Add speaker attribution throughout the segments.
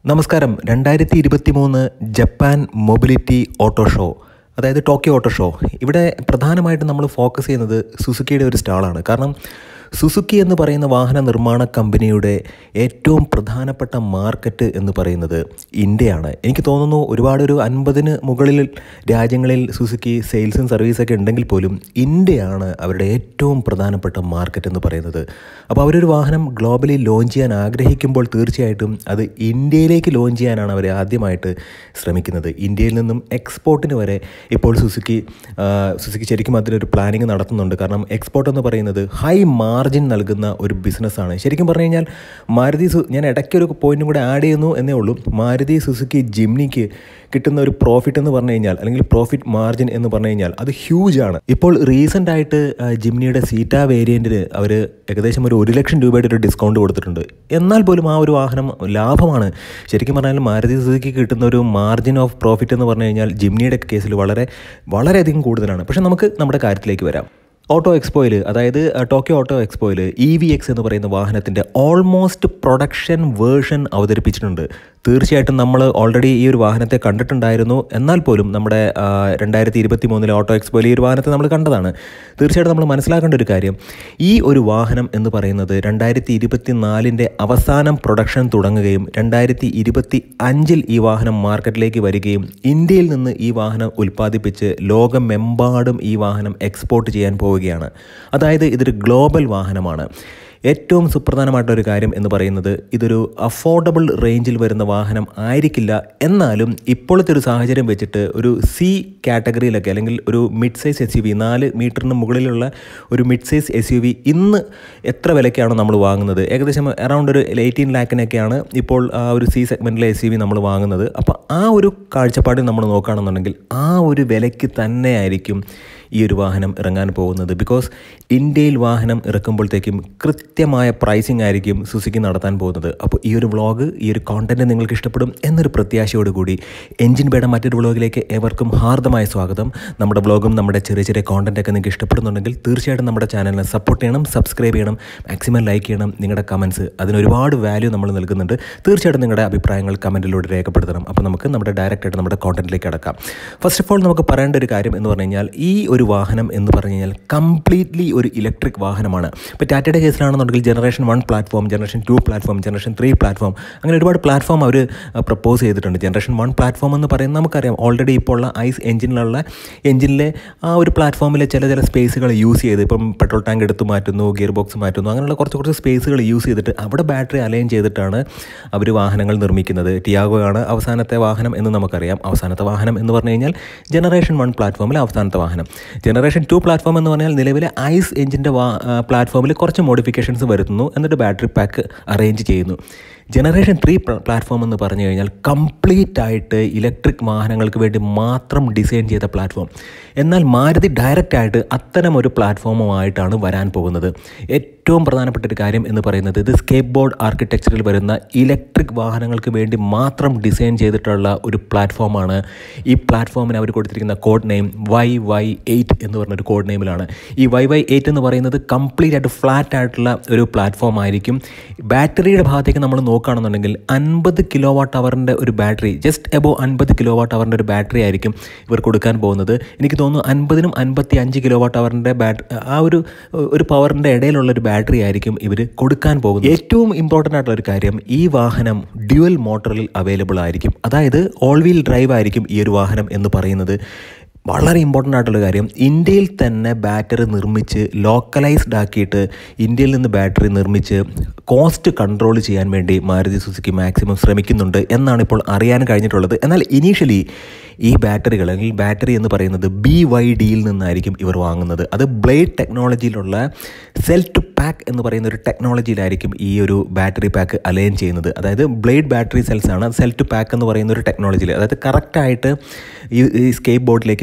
Speaker 1: നമസ്കാരം രണ്ടായിരത്തി ഇരുപത്തി മൂന്ന് ജപ്പാൻ മൊബിലിറ്റി ഓട്ടോ ഷോ അതായത് ടോക്കിയോ ഓട്ടോ ഷോ ഇവിടെ പ്രധാനമായിട്ടും നമ്മൾ ഫോക്കസ് ചെയ്യുന്നത് സുസുക്കിയുടെ ഒരു സ്റ്റാളാണ് കാരണം സുസുക്കി എന്ന് പറയുന്ന വാഹന നിർമ്മാണ കമ്പനിയുടെ ഏറ്റവും പ്രധാനപ്പെട്ട മാർക്കറ്റ് എന്ന് പറയുന്നത് ഇന്ത്യയാണ് എനിക്ക് തോന്നുന്നു ഒരുപാട് ഒരു അൻപതിന് മുകളിൽ രാജ്യങ്ങളിൽ സുസുക്കി സെയിൽസും സർവീസൊക്കെ ഉണ്ടെങ്കിൽ പോലും ഇന്ത്യയാണ് അവരുടെ ഏറ്റവും പ്രധാനപ്പെട്ട മാർക്കറ്റ് എന്ന് പറയുന്നത് അപ്പോൾ അവരൊരു വാഹനം ഗ്ലോബലി ലോഞ്ച് ചെയ്യാൻ ആഗ്രഹിക്കുമ്പോൾ തീർച്ചയായിട്ടും അത് ഇന്ത്യയിലേക്ക് ലോഞ്ച് ചെയ്യാനാണ് അവർ ആദ്യമായിട്ട് ശ്രമിക്കുന്നത് ഇന്ത്യയിൽ നിന്നും എക്സ്പോർട്ടിന് വരെ ഇപ്പോൾ സുസുക്കി ആ, സുസുക്കി ശരിക്കും അതിലൊരു പ്ലാനിങ് നടത്തുന്നുണ്ട് കാരണം എക്സ്പോർട്ട് എന്ന് പറയുന്നത് ഹൈ മാർജിൻ നൽകുന്ന ഒരു ബിസിനസ്സാണ് ശരിക്കും പറഞ്ഞു കഴിഞ്ഞാൽ മാരുതി സു ഞാൻ ഇടയ്ക്ക് ഒരു പോയിന്റും കൂടെ ആഡ് ചെയ്യുന്നു എന്നേ ഉള്ളൂ മാരുതി സുസുക്കി ജിംനിക്ക് കിട്ടുന്ന ഒരു പ്രോഫിറ്റ് എന്ന് പറഞ്ഞു കഴിഞ്ഞാൽ അല്ലെങ്കിൽ പ്രോഫിറ്റ് മാർജിൻ എന്ന് പറഞ്ഞു കഴിഞ്ഞാൽ അത് ഹ്യൂജ് ആണ് ഇപ്പോൾ റീസെൻ്റ് ആയിട്ട് ആ, ജിംനിയുടെ സീറ്റ വേരിയൻറ്റിന് അവർ ഏകദേശം ഒരു ഒരു ലക്ഷം രൂപയുടെ ഒരു ഡിസ്കൗണ്ട് കൊടുത്തിട്ടുണ്ട് എന്നാൽ പോലും ആ ഒരു വാഹനം ലാഭമാണ് ശരിക്കും പറഞ്ഞാൽ മാരുതി സുസുക്കിക്ക് കിട്ടുന്ന ഒരു മാർജിൻ ഓഫ് പ്രോഫിറ്റ് എന്ന് പറഞ്ഞു കഴിഞ്ഞാൽ ജിംനിയുടെ കേസിൽ വളരെ വളരെയധികം കൂടുതലാണ് പക്ഷേ നമുക്ക് നമ്മുടെ കാര്യത്തിലേക്ക് വരാം ഓട്ടോ എക്സ്പോയിൽ അതായത് അഹ്, ടോക്കിയോ ഓട്ടോ എക്സ്പോയിൽ ഇ വി എക്സ് എന്ന് പറയുന്ന വാഹനത്തിൻ്റെ ഓൾമോസ്റ്റ് പ്രൊഡക്ഷൻ വേർഷൻ അവതരിപ്പിച്ചിട്ടുണ്ട് തീർച്ചയായിട്ടും നമ്മൾ ഓൾറെഡി ഈ ഒരു വാഹനത്തെ കണ്ടിട്ടുണ്ടായിരുന്നു എന്നാൽ പോലും നമ്മുടെ രണ്ടായിരത്തി ഇരുപത്തി മൂന്നിലെ ഓട്ടോ എക്സ്പോയിൽ ഈ ഒരു വാഹനത്തെ നമ്മൾ കണ്ടതാണ് തീർച്ചയായിട്ടും നമ്മൾ മനസ്സിലാക്കേണ്ട ഒരു കാര്യം ഈ ഒരു വാഹനം എന്ന് പറയുന്നത് രണ്ടായിരത്തി ഇരുപത്തി നാലിൻ്റെ അവസാനം പ്രൊഡക്ഷൻ തുടങ്ങുകയും രണ്ടായിരത്തി ഇരുപത്തി അഞ്ചിൽ ഈ വാഹനം മാർക്കറ്റിലേക്ക് വരികയും ഇന്ത്യയിൽ നിന്ന് ഈ വാഹനം ഉൽപ്പാദിപ്പിച്ച് ലോകമെമ്പാടും ഈ വാഹനം എക്സ്പോർട്ട് ചെയ്യാൻ പോവുകയാണ് അതായത് ഇതൊരു ഗ്ലോബൽ വാഹനമാണ് ഏറ്റവും സുപ്രധാനമായിട്ടൊരു ഒരു കാര്യം എന്ന് പറയുന്നത് ഇതൊരു അഫോർഡബിൾ റേഞ്ചിൽ വരുന്ന വാഹനം ആയിരിക്കില്ല എന്നാലും ഇപ്പോഴത്തെ ഒരു സാഹചര്യം വെച്ചിട്ട് ഒരു സി കാറ്റഗറിയിലൊക്കെ അല്ലെങ്കിൽ ഒരു mid size S U V നാല് മീറ്ററിന് മുകളിലുള്ള ഒരു mid size S U V ഇന്ന് എത്ര വിലയ്ക്കാണ് നമ്മൾ വാങ്ങുന്നത് ഏകദേശം അറൗണ്ട് ഒരു എയ്റ്റീൻ ലാക്കിനൊക്കെയാണ് ഇപ്പോൾ ആ ഒരു സി സെഗ്മെൻറ്റിലെ എസ് യു വി നമ്മൾ വാങ്ങുന്നത് അപ്പോൾ ആ ഒരു കാഴ്ചപ്പാടിൽ നമ്മൾ നോക്കുകയാണെന്നുണ്ടെങ്കിൽ ആ ഒരു വിലയ്ക്ക് തന്നെയായിരിക്കും ഈ ഒരു വാഹനം ഇറങ്ങാൻ പോകുന്നത് ബിക്കോസ് ഇന്ത്യയിൽ വാഹനം ഇറക്കുമ്പോഴത്തേക്കും കൃത്യമായ പ്രൈസിംഗ് ആയിരിക്കും സുസുക്കി നടത്താൻ പോകുന്നത് അപ്പോൾ ഈ ഒരു വ്ളോഗ് ഈ ഒരു കോണ്ടന്റ് നിങ്ങൾക്ക് ഇഷ്ടപ്പെടും എന്നൊരു പ്രത്യാശയോടുകൂടി എഞ്ചിൻ ബേഡ മറ്റൊരു വ്ളോഗിലേക്ക് ഏവർക്കും ഹാർദമായ സ്വാഗതം നമ്മുടെ വ്ളോഗും നമ്മുടെ ചെറിയ ചെറിയ കോണ്ടന്റൊക്കെ നിങ്ങൾക്ക് ഇഷ്ടപ്പെടുന്നുണ്ടെങ്കിൽ തീർച്ചയായിട്ടും നമ്മുടെ ചാനലിനെ സപ്പോർട്ട് ചെയ്യണം സബ്സ്ക്രൈബ് ചെയ്യണം മാക്സിമം ലൈക്ക് ചെയ്യണം നിങ്ങളുടെ കമൻസ് അതിന് ഒരുപാട് വാല്യൂ നമ്മൾ നൽകുന്നുണ്ട് തീർച്ചയായിട്ടും നിങ്ങളുടെ അഭിപ്രായങ്ങൾ കമൻറ്റിലൂടെ രേഖപ്പെടുത്തണം അപ്പോൾ നമുക്ക് നമ്മുടെ ഡയറക്റ്റായിട്ട് നമ്മുടെ കോണ്ടന്റിലേക്ക് അടക്കാം ഫസ്റ്റ് ഓഫ് ഓൾ നമുക്ക് പറയേണ്ട ഒരു കാര്യം എന്ന് പറഞ്ഞു കഴിഞ്ഞാൽ ഈ ഒരു വാഹനം എന്ന് പറഞ്ഞു കഴിഞ്ഞാൽ കംപ്ലീറ്റ്ലി ഒരു ഇലക്ട്രിക് വാഹനമാണ് ഇപ്പോൾ ടാറ്റയുടെ കേസിലാണെന്നുണ്ടെങ്കിൽ generation one platform generation two platform generation three platform അങ്ങനെ ഒരുപാട് പ്ലാറ്റ്ഫോം അവർ പ്രപ്പോസ് ചെയ്തിട്ടുണ്ട് ജനറേഷൻ വൺ പ്ലാറ്റ്ഫോം എന്ന് പറയുന്നത് നമുക്കറിയാം ഓൾറെഡി ഇപ്പോൾ ഉള്ള ഐസ് എഞ്ചിനിലുള്ള എഞ്ചിനിലെ ആ ഒരു പ്ലാറ്റ്ഫോമിലെ ചില ചില സ്പേസുകൾ യൂസ് ചെയ്ത് ഇപ്പം പെട്രോൾ ടാങ്ക് എടുത്ത് മാറ്റുന്നു ഗിയർ ബോക്സ് മാറ്റുന്നു അങ്ങനെയുള്ള കുറച്ച് കുറച്ച് സ്പേസുകൾ യൂസ് ചെയ്തിട്ട് അവിടെ ബാറ്ററി അലൈൻ ചെയ്തിട്ടാണ് അവർ വാഹനങ്ങൾ നിർമ്മിക്കുന്നത് ടിയാഗോ ആണ് അവസാനത്തെ വാഹനം എന്ന് നമുക്കറിയാം അവസാനത്തെ വാഹനം എന്ന് പറഞ്ഞു കഴിഞ്ഞാൽ ജനറേഷൻ വൺ പ്ലാറ്റ്ഫോമിലെ അവസാനത്തെ വാഹനം ജനറേഷൻ ടു പ്ലാറ്റ്ഫോം എന്ന് പറഞ്ഞാൽ നിലവിലെ ഐസ് എഞ്ചിൻ്റെ വാ പ്ലാറ്റ്ഫോമിൽ കുറച്ച് മോഡിഫിക്കേഷൻസ് വരുത്തുന്നു എന്നിട്ട് ബാറ്ററി പാക്ക് അറേഞ്ച് ചെയ്യുന്നു ജനറേഷൻ ത്രീ പ്ലാറ്റ്ഫോം എന്ന് പറഞ്ഞു കഴിഞ്ഞാൽ കംപ്ലീറ്റ് ആയിട്ട് ഇലക്ട്രിക് വാഹനങ്ങൾക്ക് വേണ്ടി മാത്രം ഡിസൈൻ ചെയ്ത പ്ലാറ്റ്ഫോം എന്നാൽ മാരുതി ഡയറക്റ്റ് ആയിട്ട് അത്തരം ഒരു പ്ലാറ്റ്ഫോമുമായിട്ടാണ് വരാൻ പോകുന്നത് ഏറ്റവും പ്രധാനപ്പെട്ട ഒരു കാര്യം എന്ന് പറയുന്നത് ഇത് സ്കേപ്പ് ബോർഡ് ആർക്കിടെക്ചറിൽ വരുന്ന ഇലക്ട്രിക് വാഹനങ്ങൾക്ക് വേണ്ടി മാത്രം ഡിസൈൻ ചെയ്തിട്ടുള്ള ഒരു പ്ലാറ്റ്ഫോമാണ് ഈ പ്ലാറ്റ്ഫോമിന് അവർ കൊടുത്തിരിക്കുന്ന code name Y Y eight എന്ന് പറഞ്ഞൊരു കോഡ് നെയിമിലാണ് ഈ വൈ വൈ എയ്റ്റ് എന്ന് പറയുന്നത് കംപ്ലീറ്റ് ആയിട്ട് ഫ്ലാറ്റ് ആയിട്ടുള്ള ഒരു പ്ലാറ്റ്ഫോം ആയിരിക്കും ബാറ്ററിയുടെ ഭാഗത്തേക്ക് നമ്മൾ നോക്കുകയാണെന്നുണ്ടെങ്കിൽ അൻപത് കിലോ വാട്ട് അവറിൻ്റെ ഒരു ബാറ്ററി ജസ്റ്റ് എബോ അൻപത് കിലോ വാട്ട് അവറിൻ്റെ ഒരു ബാറ്ററി ആയിരിക്കും ഇവർ കൊടുക്കാൻ പോകുന്നത് എനിക്ക് തോന്നുന്നു അൻപതിനും അൻപത്തി അഞ്ച് കിലോ വാട്ട് അവറിൻ്റെ ബാറ്റ് ആ ഒരു ഒരു പവറിൻ്റെ ഇടയിലുള്ള ഒരു ബാറ്ററി ആയിരിക്കും ഇവർ കൊടുക്കാൻ പോകുന്നത് ഏറ്റവും ഇമ്പോർട്ടൻ്റ് ആയിട്ടുള്ള ഒരു കാര്യം ഈ വാഹനം ഡ്യുവൽ മോട്ടറിൽ അവൈലബിൾ ആയിരിക്കും അതായത് ഓൾ വീൽ ഡ്രൈവ് ആയിരിക്കും ഈ ഒരു വാഹനം എന്ന് പറയുന്നത് വളരെ ഇമ്പോർട്ടൻ്റ് ആയിട്ടുള്ള കാര്യം ഇന്ത്യയിൽ തന്നെ ബാറ്ററി നിർമ്മിച്ച് ലോക്കലൈസ്ഡ് ആക്കിയിട്ട് ഇന്ത്യയിൽ നിന്ന് ബാറ്ററി നിർമ്മിച്ച് കോസ്റ്റ് കൺട്രോൾ ചെയ്യാൻ വേണ്ടി മാരുതി സുസുക്കി മാക്സിമം ശ്രമിക്കുന്നുണ്ട് എന്നാണ് ഇപ്പോൾ അറിയാൻ കഴിഞ്ഞിട്ടുള്ളത് എന്നാൽ ഇനീഷ്യലി ഈ ബാറ്ററികൾ അല്ലെങ്കിൽ ബാറ്ററി എന്ന് പറയുന്നത് ബി വൈ ഡിയിൽ നിന്നായിരിക്കും ഇവർ വാങ്ങുന്നത് അത് ബ്ലേഡ് ടെക്നോളജിയിലുള്ള സെൽ ടു പാക്ക് എന്ന് പറയുന്ന ഒരു ടെക്നോളജിയിലായിരിക്കും ഈ ഒരു ബാറ്ററി പാക്ക് അലൈൻ ചെയ്യുന്നത് അതായത് ബ്ലേഡ് ബാറ്ററി സെൽസ് ആണ് സെൽ ടു പാക്ക് എന്ന് പറയുന്ന ഒരു ടെക്നോളജിയിൽ അതായത് കറക്റ്റായിട്ട് ഈ ഈ സ്കേപ്പ് ബോർഡിലേക്ക്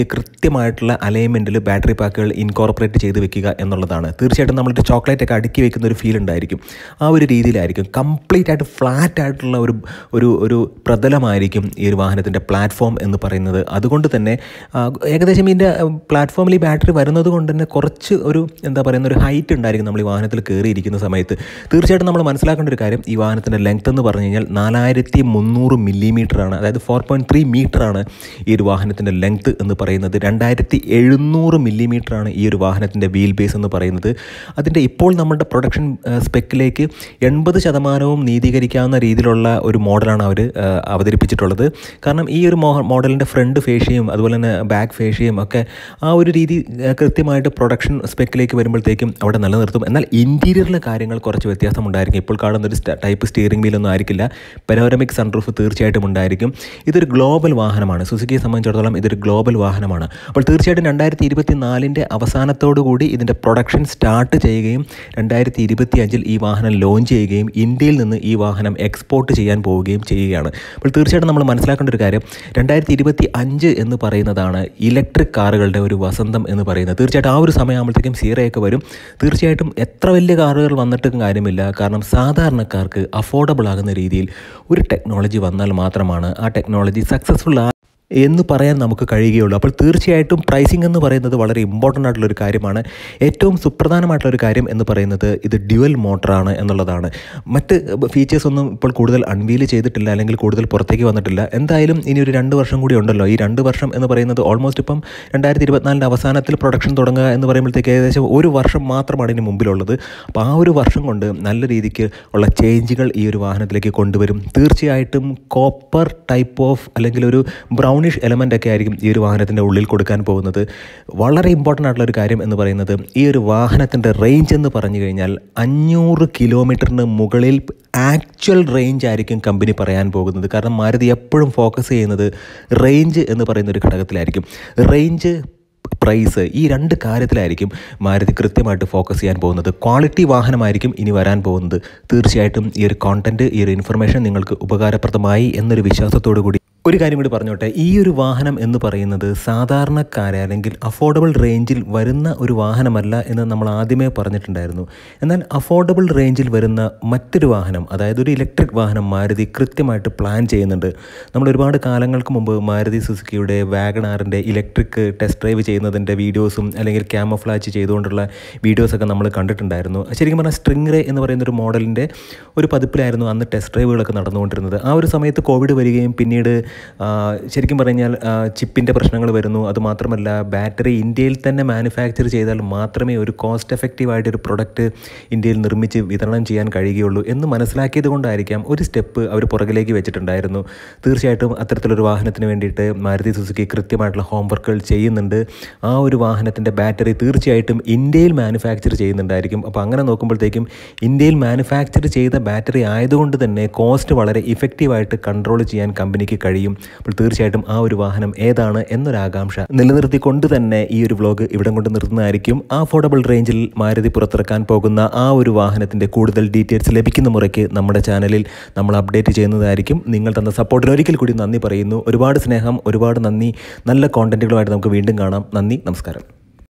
Speaker 1: കൃത്യമായിട്ടുള്ള അലൈൻമെൻറ്റിൽ ബാറ്ററി പാക്കുകൾ ഇൻകോർപ്പറേറ്റ് ചെയ്ത് വെക്കുക എന്നുള്ളതാണ് തീർച്ചയായിട്ടും നമ്മളൊരു ചോക്ലേറ്റ് ഒക്കെ അടുക്കി വെക്കുന്ന ഒരു ഫീൽ ഉണ്ടായിരിക്കും ആ ഒരു രീതിയിലായിരിക്കും കംപ്ലീറ്റ് ആയിട്ട് ഫ്ലാറ്റ് ആയിട്ടുള്ള ഒരു ഒരു ഒരു പ്രതലമായിരിക്കും ഈ ഒരു വാഹനത്തിൻ്റെ പ്ലാറ്റ്ഫോം എന്ന് പറയുന്നത് അതുകൊണ്ട് തന്നെ ആ, ഏകദേശം ഇതിൻ്റെ പ്ലാറ്റ്ഫോമിൽ ഈ ബാറ്ററി വരുന്നത് കൊണ്ട് തന്നെ കുറച്ച് ഒരു എന്താ പറയുന്ന ഒരു ഹൈറ്റ് ഉണ്ടായിരിക്കും നമ്മൾ ഈ വാഹനത്തിൽ കയറിയിരിക്കുന്ന സമയത്ത് തീർച്ചയായിട്ടും നമ്മൾ മനസ്സിലാക്കേണ്ട ഒരു കാര്യം ഈ വാഹനത്തിൻ്റെ ലെങ്ത് എന്ന് പറഞ്ഞു കഴിഞ്ഞാൽ നാലായിരത്തി മുന്നൂറ് മില്ലിമീറ്ററാണ് അതായത് ഫോർ പോയിൻറ്റ് ത്രീ മീറ്ററാണ് ഈ ഒരു വാഹനത്തിൻ്റെ ലെങ്ത് എന്ന് പറയുന്നത് രണ്ടായിരത്തി എഴുന്നൂറ് മില്ലിമീറ്ററാണ് ഈ ഒരു വാഹനത്തിൻ്റെ വീൽ ബേസ് എന്ന് പറയുന്നത് അതിൻ്റെ ഇപ്പോൾ നമ്മുടെ പ്രൊഡക്ഷൻ സ്പെക്കിലേക്ക് എൺപത് ശതമാനവും നീതീകരിക്കാവുന്ന രീതിയിലുള്ള ഒരു മോഡലാണ് അവർ അവതരിപ്പിച്ചിട്ടുള്ളത് കാരണം ഈ ഒരു മോ മോഡലിൻ്റെ ഫ്രണ്ട് ഫേഷ്യയും അതുപോലെ തന്നെ ബാക്ക് ഫേഷ്യയും ഒക്കെ ആ ഒരു രീതി ആ, കൃത്യമായിട്ട് പ്രൊഡക്ഷൻ സ്പെക്കിലേക്ക് വരുമ്പോഴത്തേക്കും അവിടെ നിലനിർത്തും എന്നാൽ ഇൻറ്റീരിയറിലെ കാര്യങ്ങൾ കുറച്ച് വ്യത്യാസമുണ്ടായിരിക്കും ഇപ്പോൾ കാണുന്ന ഒരു ടൈപ്പ് സ്റ്റിയറിംഗ് വീലൊന്നും ആയിരിക്കില്ല പെനോരമിക് സൺറൂഫ് തീർച്ചയായിട്ടും ഉണ്ടായിരിക്കും ഇതൊരു ഗ്ലോബൽ വാഹനമാണ് സുസുക്കിയെ സംബന്ധിച്ചിടത്തോളം ഇതൊരു ഗ്ലോബൽ വാഹനമാണ് അപ്പോൾ തീർച്ചയായിട്ടും രണ്ടായിരത്തി ഇരുപത്തി നാലിൻ്റെ അവസാനത്തോടു കൂടി ഇതിൻ്റെ പ്രൊഡക്ഷൻ സ്റ്റാർട്ട് ചെയ്യുകയും രണ്ടായിരത്തി ഇരുപത്തി അഞ്ചിൽ ഈ വാഹനം ലോഞ്ച് ചെയ്യുകയും ഇന്ത്യയിൽ നിന്ന് ഈ വാഹനം എക്സ്പോർട്ട് ചെയ്യാൻ പോവുകയും ചെയ്യുകയാണ് അപ്പോൾ തീർച്ചയായിട്ടും നമ്മൾ മനസ്സിലാക്കേണ്ട ഒരു കാര്യം രണ്ടായിരത്തി ഇരുപത്തി അഞ്ച് എന്ന് പറയുന്നതാണ് ഇലക്ട്രിക് കാറുകളുടെ ഒരു വസന്തം എന്ന് പറയുന്നത് തീർച്ചയായിട്ടും ആ ഒരു സമയമാകുമ്പോഴത്തേക്കും സീറയൊക്കെ വരും തീർച്ചയായിട്ടും എത്ര വലിയ കാറുകൾ വന്നിട്ടും കാര്യമില്ല കാരണം സാധാരണക്കാർക്ക് അഫോർഡബിൾ ആകുന്ന രീതിയിൽ ഒരു ടെക്നോളജി വന്നാൽ മാത്രമാണ് ആ ടെക്നോളജി സക്സസ്ഫുൾ ആ എന്ന് പറയാൻ നമുക്ക് കഴിയുകയുള്ളൂ അപ്പോൾ തീർച്ചയായിട്ടും പ്രൈസിംഗ് എന്ന് പറയുന്നത് വളരെ ഇമ്പോർട്ടൻ്റ് ആയിട്ടുള്ളൊരു കാര്യമാണ് ഏറ്റവും സുപ്രധാനമായിട്ടുള്ളൊരു കാര്യം എന്ന് പറയുന്നത് ഇത് ഡ്യുവൽ മോട്ടറാണ് എന്നുള്ളതാണ് മറ്റ് ഫീച്ചേഴ്സ് ഒന്നും ഇപ്പോൾ കൂടുതൽ അൺവീൽ ചെയ്തിട്ടില്ല അല്ലെങ്കിൽ കൂടുതൽ പുറത്തേക്ക് വന്നിട്ടില്ല എന്തായാലും ഇനി ഒരു രണ്ട് വർഷം കൂടി ഉണ്ടല്ലോ ഈ രണ്ട് വർഷം എന്ന് പറയുന്നത് ഓൾമോസ്റ്റ് ഇപ്പം രണ്ടായിരത്തി ഇരുപത്തിനാലിൻ്റെ അവസാനത്തിൽ പ്രൊഡക്ഷൻ തുടങ്ങുക എന്ന് പറയുമ്പോഴത്തേക്ക് ഏകദേശം ഒരു വർഷം മാത്രമാണ് ഇതിന് മുമ്പിലുള്ളത് അപ്പോൾ ആ ഒരു വർഷം കൊണ്ട് നല്ല രീതിക്ക് ഉള്ള ചേഞ്ചുകൾ ഈ ഒരു വാഹനത്തിലേക്ക് കൊണ്ടുവരും തീർച്ചയായിട്ടും കോപ്പർ ടൈപ്പ് ഓഫ് അല്ലെങ്കിൽ ഒരു ബ്രൗണിഷ് എലമെൻ്റ് ഒക്കെ ആയിരിക്കും ഈ ഒരു വാഹനത്തിൻ്റെ ഉള്ളിൽ കൊടുക്കാൻ പോകുന്നത് വളരെ ഇമ്പോർട്ടൻ്റ് ആയിട്ടുള്ള ഒരു കാര്യം എന്ന് പറയുന്നത് ഈ ഒരു വാഹനത്തിൻ്റെ റേഞ്ച് എന്ന് പറഞ്ഞു കഴിഞ്ഞാൽ അഞ്ഞൂറ് കിലോമീറ്ററിന് മുകളിൽ ആക്ച്വൽ റേഞ്ച് ആയിരിക്കും കമ്പനി പറയാൻ പോകുന്നത് കാരണം മാരുതി എപ്പോഴും ഫോക്കസ് ചെയ്യുന്നത് റേഞ്ച് എന്ന് പറയുന്ന ഒരു ഘടകത്തിലായിരിക്കും റേഞ്ച് പ്രൈസ് ഈ രണ്ട് കാര്യത്തിലായിരിക്കും മാരുതി കൃത്യമായിട്ട് ഫോക്കസ് ചെയ്യാൻ പോകുന്നത് ക്വാളിറ്റി വാഹനമായിരിക്കും ഇനി വരാൻ പോകുന്നത് തീർച്ചയായിട്ടും ഈ ഒരു കോണ്ടൻറ്റ് ഈ ഒരു ഇൻഫർമേഷൻ നിങ്ങൾക്ക് ഉപകാരപ്രദമായി എന്നൊരു വിശ്വാസത്തോടു കൂടി ഒരു കാര്യം കൂടി പറഞ്ഞോട്ടെ ഈ ഒരു വാഹനം എന്ന് പറയുന്നത് സാധാരണക്കാരെ അല്ലെങ്കിൽ അഫോർഡബിൾ റേഞ്ചിൽ വരുന്ന ഒരു വാഹനമല്ല എന്ന് നമ്മൾ ആദ്യമേ പറഞ്ഞിട്ടുണ്ടായിരുന്നു എന്നാൽ അഫോർഡബിൾ റേഞ്ചിൽ വരുന്ന മറ്റൊരു വാഹനം അതായത് ഒരു ഇലക്ട്രിക് വാഹനം മാരുതി കൃത്യമായിട്ട് പ്ലാൻ ചെയ്യുന്നുണ്ട് നമ്മൾ ഒരുപാട് കാലങ്ങൾക്ക് മുമ്പ് മാരുതി സുസുക്കിയുടെ വാഗണാറിൻ്റെ ഇലക്ട്രിക് ടെസ്റ്റ് ഡ്രൈവ് ചെയ്യുന്നതിൻ്റെ വീഡിയോസും അല്ലെങ്കിൽ ക്യാമഫ്ലാച്ച് ചെയ്തുകൊണ്ടുള്ള വീഡിയോസൊക്കെ നമ്മൾ കണ്ടിട്ടുണ്ടായിരുന്നു ശരിക്കും പറഞ്ഞാൽ സ്ട്രിങ് റേ എന്ന് പറയുന്ന ഒരു മോഡലിൻ്റെ ഒരു പതിപ്പിലായിരുന്നു അന്ന് ടെസ്റ്റ് ഡ്രൈവുകളൊക്കെ നടന്നുകൊണ്ടിരുന്നത് ആ ഒരു സമയത്ത് കോവിഡ് വരികയും പിന്നീട് ആ, ശരിക്കും പറഞ്ഞാൽ ചിപ്പിൻ്റെ പ്രശ്നങ്ങൾ വരുന്നു അതുമാത്രമല്ല ബാറ്ററി ഇന്ത്യയിൽ തന്നെ മാനുഫാക്ചർ ചെയ്താൽ മാത്രമേ ഒരു കോസ്റ്റ് എഫക്റ്റീവ് ആയിട്ട് ഒരു പ്രൊഡക്റ്റ് ഇന്ത്യയിൽ നിർമ്മിച്ച് വിതരണം ചെയ്യാൻ കഴിയുകയുള്ളൂ എന്ന് മനസ്സിലാക്കിയത് കൊണ്ടായിരിക്കാം ഒരു സ്റ്റെപ്പ് അവർ പുറകിലേക്ക് വെച്ചിട്ടുണ്ടായിരുന്നു തീർച്ചയായിട്ടും അത്തരത്തിലൊരു വാഹനത്തിന് വേണ്ടിയിട്ട് മാരുതി സുസുക്കി കൃത്യമായിട്ടുള്ള ഹോംവർക്കുകൾ ചെയ്യുന്നുണ്ട് ആ ഒരു വാഹനത്തിൻ്റെ ബാറ്ററി തീർച്ചയായിട്ടും ഇന്ത്യയിൽ മാനുഫാക്ചർ ചെയ്യുന്നുണ്ടായിരിക്കും അപ്പോൾ അങ്ങനെ നോക്കുമ്പോഴത്തേക്കും ഇന്ത്യയിൽ മാനുഫാക്ചർ ചെയ്ത ബാറ്ററി ആയതുകൊണ്ട് തന്നെ കോസ്റ്റ് വളരെ ഇഫക്റ്റീവായിട്ട് കൺട്രോൾ ചെയ്യാൻ കമ്പനിക്ക് കഴിയും അപ്പോൾ തീർച്ചയായിട്ടും ആ ഒരു വാഹനം ഏതാണ് എന്നൊരാകാംക്ഷ നിലനിർത്തിക്കൊണ്ട് തന്നെ ഈ ഒരു വ്ലോഗ് ഇവിടം കൊണ്ട് നിർത്തുന്നതായിരിക്കും ആ അഫോർഡബിൾ റേഞ്ചിൽ മാരുതി പുറത്തിറക്കാൻ പോകുന്ന ആ ഒരു വാഹനത്തിൻ്റെ കൂടുതൽ ഡീറ്റെയിൽസ് ലഭിക്കുന്ന മുറയ്ക്ക് നമ്മുടെ ചാനലിൽ നമ്മൾ അപ്ഡേറ്റ് ചെയ്യുന്നതായിരിക്കും നിങ്ങൾ തന്ന സപ്പോർട്ടിന് ഒരിക്കൽ കൂടി നന്ദി പറയുന്നു ഒരുപാട് സ്നേഹം ഒരുപാട് നന്ദി നല്ല കോണ്ടന്റുകളുമായിട്ട് നമുക്ക് വീണ്ടും കാണാം നന്ദി നമസ്കാരം